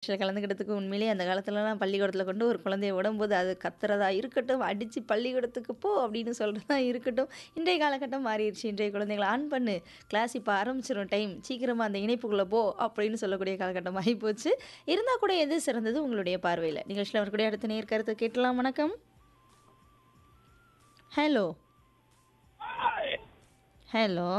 நிகழ்ச்சியில் கலந்துக்கிட்டதுக்கு உண்மையிலேயே அந்த காலத்துலலாம் பள்ளிக்கூடத்தில் கொண்டு ஒரு குழந்தைய விடும்போது அது கத்துறதா இருக்கட்டும் அடித்து பள்ளிக்கூடத்துக்கு போ அப்படின்னு சொல்கிறதா இருக்கட்டும் இன்றைய காலகட்டம் மாறிடுச்சு இன்றைய குழந்தைகளை ஆன் பண்ணு கிளாஸ் இப்போ ஆரம்பிச்சிடும் டைம் சீக்கிரமாக அந்த இணைப்புக்குள்ளே போ அப்படின்னு சொல்லக்கூடிய காலகட்டம் ஆகி போச்சு இருந்தால் கூட எது சிறந்தது உங்களுடைய பார்வையில் நிகழ்ச்சியில் வரக்கூடிய அடுத்த நேர் கருத்தை கேட்டலாம் வணக்கம் ஹலோ ஹலோ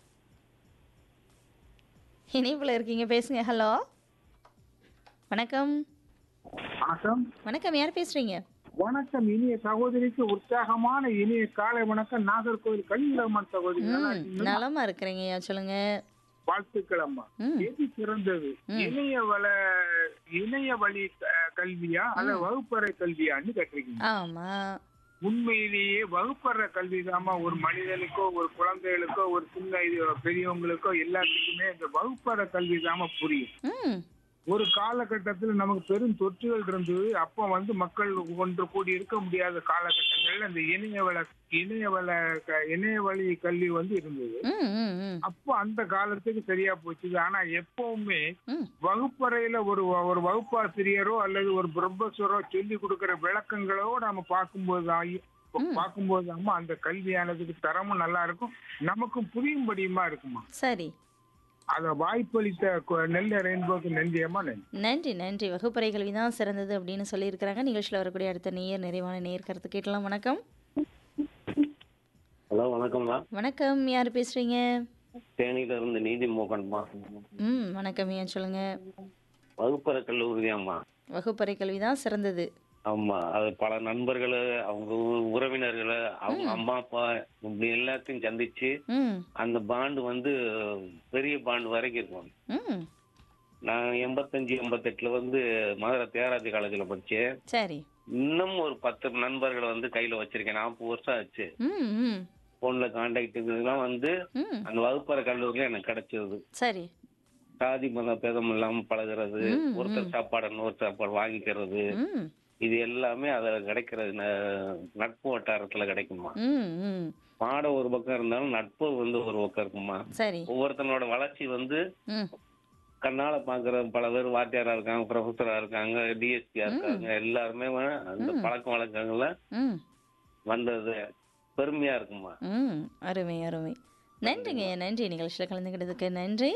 இணைப்பில் இருக்கீங்க பேசுங்க ஹலோ வணக்கம் வணக்கம் வணக்கம் யார் பேசுறீங்க வணக்கம் இனிய சகோதரிக்கு உற்சாகமான இனிய காலை வணக்கம் நாகர்கோவில் கலிங்கம்மன் சகோதரி நல்லா ம் இருக்கீங்களா? நலமா இருக்கிறீங்க சொல்லுங்க வாழ்த்துக்கள் அம்மா ம் எது சிறந்தது இணைய வள இணைய வழி க- கல்வியா அல்ல வகுப்பறை கல்வியான்னு கேட்டிருக்கீங்க ஆமா உண்மையிலேயே வகுப்பறை கல்வி ஒரு மனிதனுக்கோ ஒரு குழந்தைகளுக்கோ ஒரு சின்ன இது பெரியவங்களுக்கோ எல்லாத்துக்குமே இந்த வகுப்பறை கல்வி புரியும் ம் ஒரு காலகட்டத்தில் நமக்கு பெரும் தொற்றுகள் இருந்தது அப்போ வந்து மக்கள் ஒன்று கூடி இருக்க முடியாத காலகட்டங்கள்ல இந்த இணையவள இணையவள க- இணையவழி கல்வி வந்து இருந்தது ம் ம் ம் அப்போ அந்த காலத்துக்கு சரியா போச்சு ஆனா எப்பவுமே ம் வகுப்பறையில ஒரு ஒரு வகுப்பாசிரியரோ அல்லது ஒரு ப்ரொஃபஸரோ சொல்லி கொடுக்கிற விளக்கங்களோ நம்ம பார்க்கும்போது தான் பார்க்கும்போது அம்மா அந்த கல்வியானதுக்கு தரமும் நல்லா இருக்கும் நமக்கும் புரியும்படியுமா இருக்குமா சரி அத வாய்ப்பளித்த கொ- நெல்லை ரெயின்போக்கு நன்றியம்மா நன்றி நன்றி நன்றி வகுப்பறை கல்வி தான் சிறந்தது அப்படின்னு சொல்லியிருக்கிறாங்க நிகழ்ச்சியில் வரக்கூடிய அடுத்த நேயர் நிறைவான நேயர் கருத்து கேட்கலாம் வணக்கம் ஹலோ வணக்கம்மா வணக்கம் யார் பேசுறீங்க தேனியில இருந்து நீதி மோகன்மா ம் வணக்கம் ஏன் சொல்லுங்க வகுப்பறை கல்லூரியாம்மா வகுப்பறை கல்வி தான் சிறந்தது ஆமா அது பல நண்பர்களை அவங்க உ- உறவினர்களை அவங்க அம்மா அப்பா இப்படி எல்லாத்தையும் சந்திச்சு ம் அந்த பாண்டு வந்து பெரிய பாண்டு வரைக்கும் இருக்கும் ம் நான் எண்பத்தஞ்சு எண்பத்தெட்டுல வந்து மதுரை தேராஜி காலேஜில் படிச்சேன் சரி இன்னும் ஒரு பத்து நண்பர்களை வந்து கையில வச்சிருக்கேன் நாற்பது வருஷம் ஆச்சு ம் ம் போன்ல கான்டாக்ட் இதெல்லாம் வந்து ம் அந்த வகுப்பறை கல்லூரியில எனக்கு கிடைச்சது சரி சாதி மத பேதம் இல்லாம பழகுறது ம், ஒருத்தர் சாப்பாடு இன்னொரு சாப்பாடு வாங்கிக்கிறது ம் இது எல்லாமே அதுல கிடைக்கிறது ந- நட்பு வட்டாரத்துல கிடைக்குமா ம் ம் பாடம் ஒரு பக்கம் இருந்தாலும் நட்பு வந்து ஒரு பக்கம் இருக்குமா சரி ஒவ்வொருத்தனோட வளர்ச்சி வந்து ம் கண்ணால பாக்குற பல பேர் வாத்தியாரா இருக்காங்க ப்ரொஃபஸரா இருக்காங்க டிஎஸ்பியா இருக்காங்க எல்லாருமே வ- அந்த பழக்க வழக்கங்கள்ல ம் வந்தது பெருமையா இருக்குமா ம் அருமை அருமை நன்றிங்க நன்றி நிகழ்ச்சியில் கலந்துக்கிட்டதுக்கு நன்றி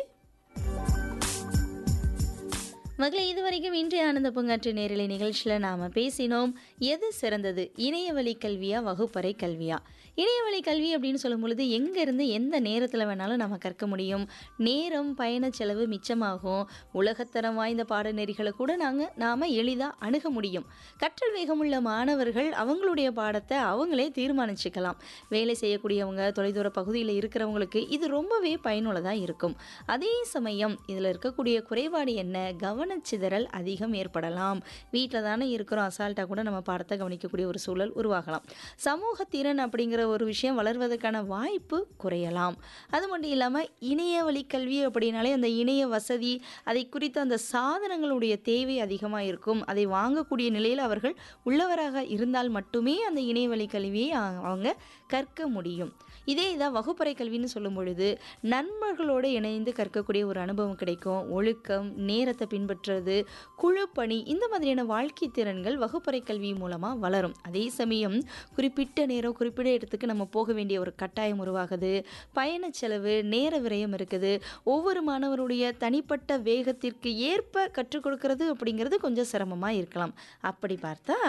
மகளே இதுவரைக்கும் இன்றைய ஆனந்த பூங்காற்று நேரலை நிகழ்ச்சியில் நாம் பேசினோம் எது சிறந்தது இணையவழி கல்வியா வகுப்பறை கல்வியா இணையவழி கல்வி அப்படின்னு சொல்லும் பொழுது எங்கேருந்து எந்த நேரத்தில் வேணாலும் நம்ம கற்க முடியும் நேரம் பயண செலவு மிச்சமாகும் உலகத்தரம் வாய்ந்த பாடநெறிகளை கூட நாங்கள் நாம் எளிதாக அணுக முடியும் கற்றல் வேகமுள்ள மாணவர்கள் அவங்களுடைய பாடத்தை அவங்களே தீர்மானிச்சுக்கலாம் வேலை செய்யக்கூடியவங்க தொலைதூர பகுதியில் இருக்கிறவங்களுக்கு இது ரொம்பவே பயனுள்ளதாக இருக்கும் அதே சமயம் இதில் இருக்கக்கூடிய குறைபாடு என்ன கவனச்சிதறல் அதிகம் ஏற்படலாம் வீட்டில் தானே இருக்கிறோம் அசால்ட்டாக கூட நம்ம பாடத்தை கவனிக்கக்கூடிய ஒரு சூழல் உருவாகலாம் சமூக திறன் அப்படிங்கிற ஒரு விஷயம் வளர்வதற்கான வாய்ப்பு குறையலாம் அது மட்டும் இல்லாமல் இணைய வழி கல்வி அப்படின்னாலே அந்த இணைய வசதி அதை குறித்த அந்த சாதனங்களுடைய தேவை அதிகமாக இருக்கும் அதை வாங்கக்கூடிய நிலையில் அவர்கள் உள்ளவராக இருந்தால் மட்டுமே அந்த இணைய வழி கல்வியை அ- அவங்க கற்க முடியும் இதே இதான் வகுப்பறை கல்வின்னு சொல்லும் பொழுது நண்பர்களோடு இணைந்து கற்கக்கூடிய ஒரு அனுபவம் கிடைக்கும் ஒழுக்கம் நேரத்தை பின்பற்றுறது குழு பணி இந்த மாதிரியான வாழ்க்கை திறன்கள் வகுப்பறை கல்வி மூலமாக வளரும் அதே சமயம் குறிப்பிட்ட நேரம் குறிப்பிட்ட இடத்துக்கு நம்ம போக வேண்டிய ஒரு கட்டாயம் உருவாகுது பயண செலவு நேர விரயம் இருக்குது ஒவ்வொரு மாணவருடைய தனிப்பட்ட வேகத்திற்கு ஏற்ப கற்றுக் கொடுக்கறது அப்படிங்கிறது கொஞ்சம் சிரமமாக இருக்கலாம் அப்படி பார்த்தா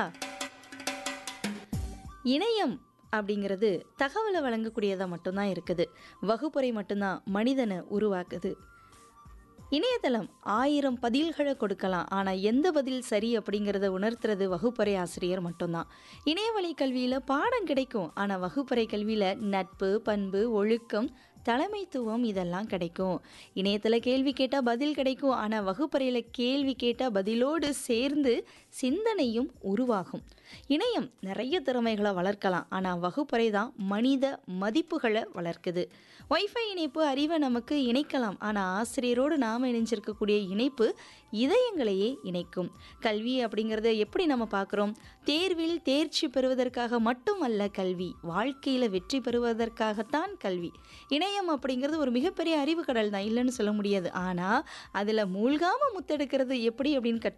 இணையம் அப்படிங்கிறது தகவலை வழங்கக்கூடியதாக மட்டும்தான் இருக்குது வகுப்பறை மட்டும்தான் மனிதனை உருவாக்குது இணையதளம் ஆயிரம் பதில்களை கொடுக்கலாம் ஆனால் எந்த பதில் சரி அப்படிங்கிறத உணர்த்துறது வகுப்பறை ஆசிரியர் மட்டும்தான் இணையவழி கல்வியில் பாடம் கிடைக்கும் ஆனால் வகுப்பறை கல்வியில் நட்பு பண்பு ஒழுக்கம் தலைமைத்துவம் இதெல்லாம் கிடைக்கும் இணையத்தில் கேள்வி கேட்டால் பதில் கிடைக்கும் ஆனால் வகுப்பறையில் கேள்வி கேட்டால் பதிலோடு சேர்ந்து சிந்தனையும் உருவாகும் இணையம் நிறைய திறமைகளை வளர்க்கலாம் ஆனால் வகுப்பறை தான் மனித மதிப்புகளை வளர்க்குது வைஃபை இணைப்பு அறிவை நமக்கு இணைக்கலாம் ஆனால் ஆசிரியரோடு நாம் இணைஞ்சிருக்கக்கூடிய இணைப்பு இதயங்களையே இணைக்கும் கல்வி அப்படிங்கிறத எப்படி நம்ம பார்க்குறோம் தேர்வில் தேர்ச்சி பெறுவதற்காக மட்டுமல்ல கல்வி வாழ்க்கையில் வெற்றி பெறுவதற்காகத்தான் கல்வி இணையம் அப்படிங்கிறது ஒரு மிகப்பெரிய அறிவு கடல் தான் இல்லைன்னு சொல்ல முடியாது ஆனால் அதில் மூழ்காமல் முத்தெடுக்கிறது எப்படி அப்படின்னு கற்றுக்